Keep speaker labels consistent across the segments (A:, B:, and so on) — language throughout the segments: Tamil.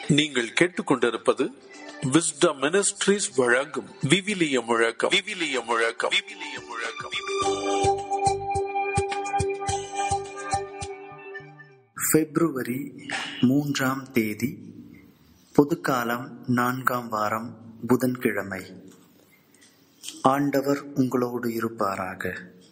A: நீங்கள் கேட்டுக்கொண்டிருப்பது விஸ்டம் மினிஸ்ட்ரீஸ் வழங்கும் விவிலிய முழக்கம் விவிலிய முழக்கம் விவிலிய முழக்கம்
B: பிப்ரவரி மூன்றாம் தேதி பொதுக்காலம் நான்காம் வாரம் புதன்கிழமை ஆண்டவர் உங்களோடு இருப்பாராக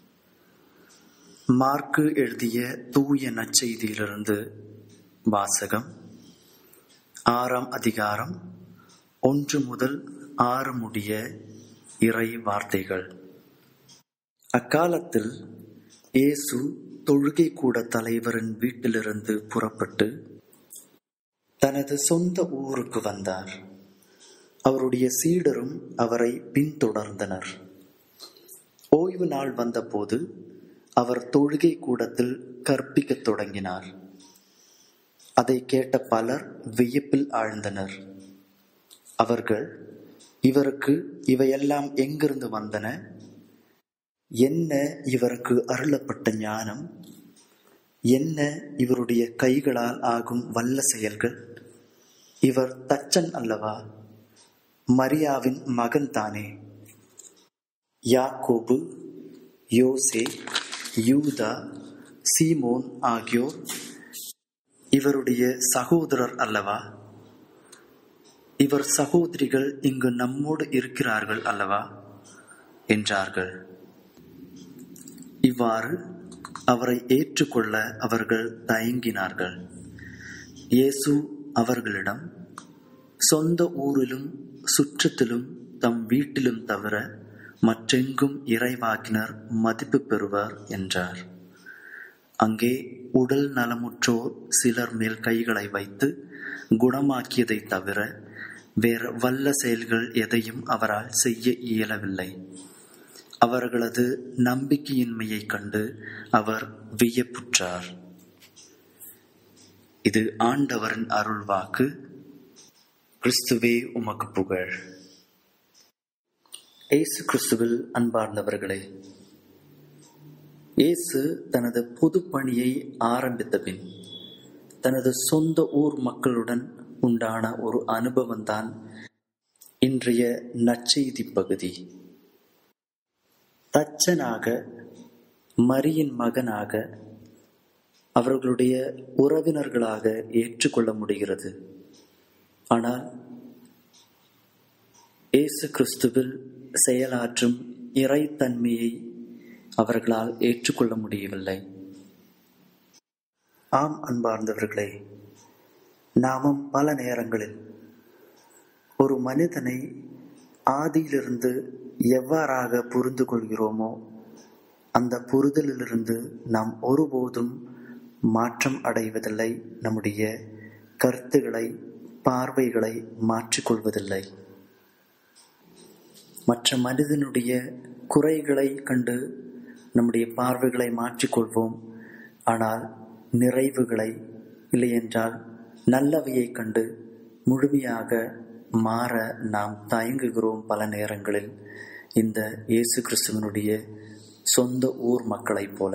B: மார்க்கு எழுதிய தூய நற்செய்தியிலிருந்து வாசகம் ஆறாம் அதிகாரம் ஒன்று முதல் ஆறு முடிய இறை வார்த்தைகள் அக்காலத்தில் இயேசு தொழுகை கூட தலைவரின் வீட்டிலிருந்து புறப்பட்டு தனது சொந்த ஊருக்கு வந்தார் அவருடைய சீடரும் அவரை பின்தொடர்ந்தனர் ஓய்வு நாள் வந்தபோது அவர் தொழுகை கூடத்தில் கற்பிக்கத் தொடங்கினார் அதை கேட்ட பலர் வியப்பில் ஆழ்ந்தனர் அவர்கள் இவருக்கு இவையெல்லாம் எங்கிருந்து வந்தன என்ன இவருக்கு அருளப்பட்ட ஞானம் என்ன இவருடைய கைகளால் ஆகும் வல்ல செயல்கள் இவர் தச்சன் அல்லவா மரியாவின் மகன் தானே யாக்கோபு யோசே யூதா சீமோன் ஆகியோர் இவருடைய சகோதரர் அல்லவா இவர் சகோதரிகள் இங்கு நம்மோடு இருக்கிறார்கள் அல்லவா என்றார்கள் இவ்வாறு அவரை ஏற்றுக்கொள்ள அவர்கள் தயங்கினார்கள் இயேசு அவர்களிடம் சொந்த ஊரிலும் சுற்றத்திலும் தம் வீட்டிலும் தவிர மற்றெங்கும் இறைவாக்கினர் மதிப்பு பெறுவார் என்றார் அங்கே உடல் நலமுற்றோர் சிலர் மேல் கைகளை வைத்து குணமாக்கியதை தவிர வேற வல்ல செயல்கள் எதையும் அவரால் செய்ய இயலவில்லை அவர்களது நம்பிக்கையின்மையை கண்டு அவர் வியப்புற்றார் இது ஆண்டவரின் அருள்வாக்கு கிறிஸ்துவே உமக்கு புகழ் இயேசு கிறிஸ்துவில் அன்பார்ந்தவர்களே இயேசு தனது பொது பணியை ஆரம்பித்த பின் தனது சொந்த ஊர் மக்களுடன் உண்டான ஒரு அனுபவம்தான் இன்றைய நற்செய்தி பகுதி தச்சனாக மரியின் மகனாக அவர்களுடைய உறவினர்களாக ஏற்றுக்கொள்ள முடிகிறது ஆனால் இயேசு கிறிஸ்துவில் செயலாற்றும் இறைத்தன்மையை அவர்களால் ஏற்றுக்கொள்ள முடியவில்லை ஆம் அன்பார்ந்தவர்களே நாமும் பல நேரங்களில் ஒரு மனிதனை ஆதியிலிருந்து எவ்வாறாக புரிந்து கொள்கிறோமோ அந்த புரிதலிலிருந்து நாம் ஒருபோதும் மாற்றம் அடைவதில்லை நம்முடைய கருத்துக்களை பார்வைகளை மாற்றிக்கொள்வதில்லை மற்ற மனிதனுடைய குறைகளை கண்டு நம்முடைய பார்வைகளை மாற்றிக்கொள்வோம் ஆனால் நிறைவுகளை இல்லையென்றால் நல்லவையை கண்டு முழுமையாக மாற நாம் தயங்குகிறோம் பல நேரங்களில் இந்த இயேசு கிறிஸ்துவனுடைய சொந்த ஊர் மக்களைப் போல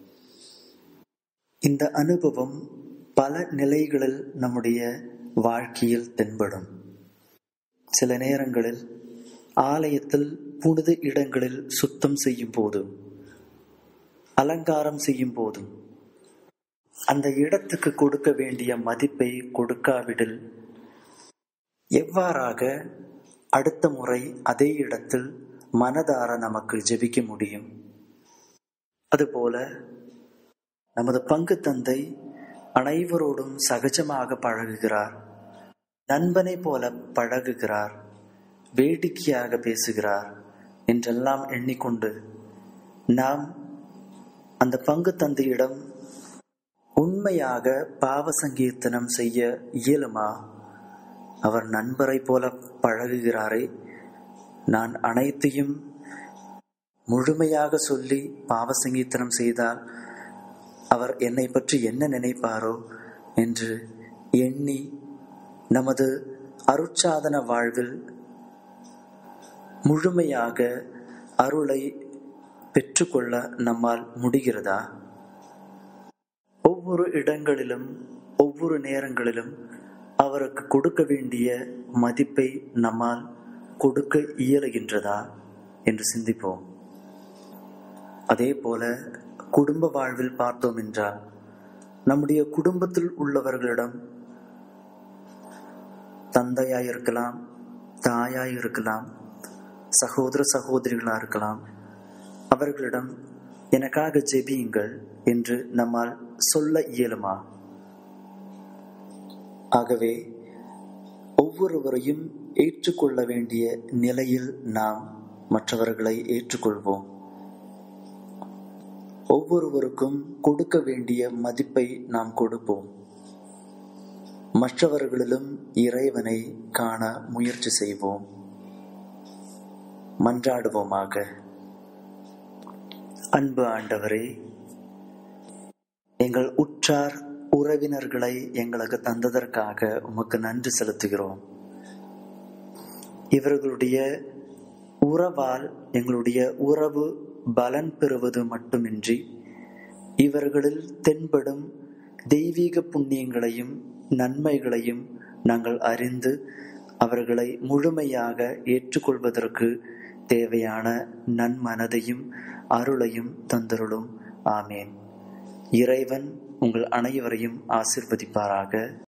B: இந்த அனுபவம் பல நிலைகளில் நம்முடைய வாழ்க்கையில் தென்படும் சில நேரங்களில் ஆலயத்தில் புனித இடங்களில் சுத்தம் செய்யும் போதும் அலங்காரம் செய்யும் போதும் அந்த இடத்துக்கு கொடுக்க வேண்டிய மதிப்பை கொடுக்காவிடில் எவ்வாறாக அடுத்த முறை அதே இடத்தில் மனதார நமக்கு ஜெபிக்க முடியும் அதுபோல நமது பங்கு தந்தை அனைவரோடும் சகஜமாக பழகுகிறார் நண்பனை போல பழகுகிறார் வேடிக்கையாக பேசுகிறார் என்றெல்லாம் எண்ணிக்கொண்டு நாம் அந்த பங்கு தந்தையிடம் உண்மையாக பாவ சங்கீர்த்தனம் செய்ய இயலுமா அவர் நண்பரை போல பழகுகிறாரே நான் அனைத்தையும் முழுமையாக சொல்லி பாவ சங்கீர்த்தனம் செய்தால் அவர் என்னை பற்றி என்ன நினைப்பாரோ என்று எண்ணி நமது அருட்சாதன வாழ்வில் முழுமையாக அருளை பெற்றுக்கொள்ள நம்மால் முடிகிறதா ஒவ்வொரு இடங்களிலும் ஒவ்வொரு நேரங்களிலும் அவருக்கு கொடுக்க வேண்டிய மதிப்பை நம்மால் கொடுக்க இயலுகின்றதா என்று சிந்திப்போம் அதே போல குடும்ப வாழ்வில் பார்த்தோம் என்றால் நம்முடைய குடும்பத்தில் உள்ளவர்களிடம் தந்தையாய் இருக்கலாம் தாயாய் இருக்கலாம் சகோதர சகோதரிகளாக இருக்கலாம் அவர்களிடம் எனக்காக ஜெபியுங்கள் என்று நம்மால் சொல்ல இயலுமா ஆகவே ஒவ்வொருவரையும் ஏற்றுக்கொள்ள வேண்டிய நிலையில் நாம் மற்றவர்களை ஏற்றுக்கொள்வோம் ஒவ்வொருவருக்கும் கொடுக்க வேண்டிய மதிப்பை நாம் கொடுப்போம் மற்றவர்களிலும் இறைவனை காண முயற்சி செய்வோம் மன்றாடுவோமாக அன்பு ஆண்டவரே எங்கள் உற்றார் உறவினர்களை எங்களுக்கு தந்ததற்காக உமக்கு நன்றி செலுத்துகிறோம் இவர்களுடைய உறவால் எங்களுடைய உறவு பலன் பெறுவது மட்டுமின்றி இவர்களில் தென்படும் தெய்வீக புண்ணியங்களையும் நன்மைகளையும் நாங்கள் அறிந்து அவர்களை முழுமையாக ஏற்றுக்கொள்வதற்கு தேவையான நன்மனதையும் அருளையும் தந்தருளும் ஆமேன் இறைவன் உங்கள் அனைவரையும் ஆசிர்வதிப்பாராக